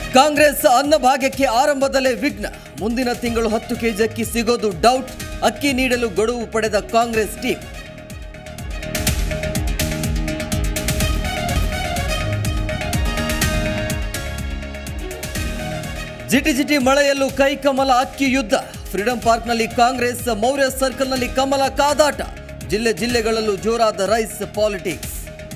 ಕಾಂಗ್ರೆಸ್ ಅನ್ನಭಾಗ್ಯಕ್ಕೆ ಆರಂಭದಲ್ಲೇ ವಿಘ್ನ ಮುಂದಿನ ತಿಂಗಳು ಹತ್ತು ಕೆಜಿ ಅಕ್ಕಿ ಸಿಗೋದು ಡೌಟ್ ಅಕ್ಕಿ ನೀಡಲು ಗಡುವು ಪಡೆದ ಕಾಂಗ್ರೆಸ್ ಟೀಮ್ ಜಿಟಿ ಜಿಟಿ ಮಳೆಯಲ್ಲೂ ಕೈ ಕಮಲ ಅಕ್ಕಿ ಯುದ್ಧ ಫ್ರೀಡಂ ಪಾರ್ಕ್ನಲ್ಲಿ ಕಾಂಗ್ರೆಸ್ ಮೌರ್ಯ ಸರ್ಕಲ್ನಲ್ಲಿ ಕಮಲ ಕಾದಾಟ ಜಿಲ್ಲೆ ಜಿಲ್ಲೆಗಳಲ್ಲೂ ಜೋರಾದ ರೈಸ್ ಪಾಲಿಟಿಕ್ಸ್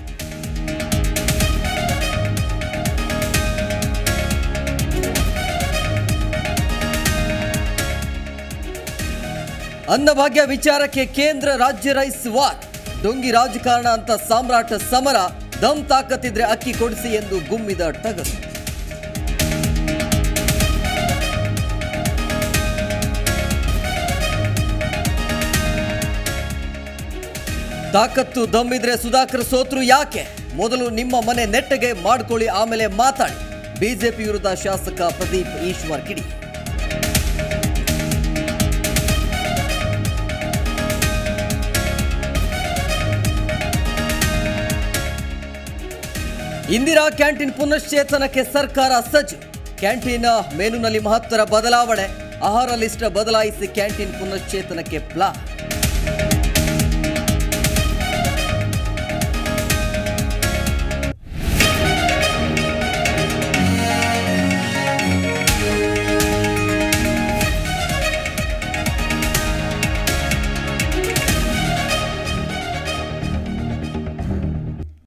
ಅನ್ನಭಾಗ್ಯ ವಿಚಾರಕ್ಕೆ ಕೇಂದ್ರ ರಾಜ್ಯ ರೈಸ್ ವಾರ್ ಡೊಂಗಿ ರಾಜಕಾರಣ ಅಂತ ಸಾಮ್ರಾಟ ಸಮರ ದಮ್ ತಾಕತ್ತಿದ್ರೆ ಅಕ್ಕಿ ಕೊಡಿಸಿ ಎಂದು ಗುಮ್ಮಿದ ಟಗರು ತಾಕತ್ತು ದಮ್ಮಿದ್ರೆ ಸುಧಾಕರ್ ಸೋತ್ರು ಯಾಕೆ ಮೊದಲು ನಿಮ್ಮ ಮನೆ ನೆಟ್ಟಗೆ ಮಾಡ್ಕೊಳ್ಳಿ ಆಮೇಲೆ ಮಾತಾಡಿ ಬಿಜೆಪಿ ವಿರುದ್ಧ ಶಾಸಕ ಪ್ರದೀಪ್ ಈಶ್ವರ್ ಕಿಡಿ ಇಂದಿರಾ ಕ್ಯಾಂಟೀನ್ ಪುನಶ್ಚೇತನಕ್ಕೆ ಸರ್ಕಾರ ಸಜ್ಜು ಕ್ಯಾಂಟೀನ್ ಮೆನುನಲ್ಲಿ ಮಹತ್ತರ ಬದಲಾವಣೆ ಆಹಾರ ಲಿಸ್ಟ್ ಬದಲಾಯಿಸಿ ಕ್ಯಾಂಟೀನ್ ಪುನಶ್ಚೇತನಕ್ಕೆ ಪ್ಲಾನ್